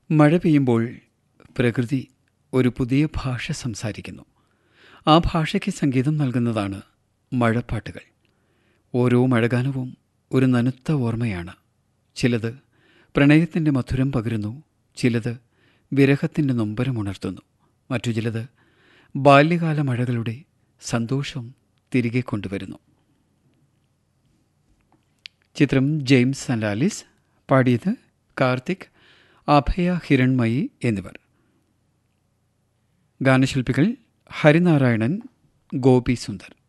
മഴ പെയ്യുമ്പോൾ പ്രകൃതി ഒരു പുതിയ ഭാഷ സംസാരിക്കുന്നു ആ ഭാഷയ്ക്ക് സംഗീതം നൽകുന്നതാണ് മഴപ്പാട്ടുകൾ ഓരോ മഴഗാനവും ഒരു നനുത്ത ഓർമ്മയാണ് ചിലത് പ്രണയത്തിൻ്റെ മധുരം പകരുന്നു ചിലത് വിരഹത്തിൻ്റെ നൊമ്പരമുണർത്തുന്നു മറ്റു ചിലത് ബാല്യകാല മഴകളുടെ സന്തോഷം തിരികെ കൊണ്ടുവരുന്നു ചിത്രം ജെയിംസ് ആൻഡ് ആലിസ് പാടിയത് കാർത്തിക് അഭയ ഹിരൺമയി എന്നിവർ ഗാനശില്പികൾ ഹരിനാരായണൻ ഗോപി സുന്ദർ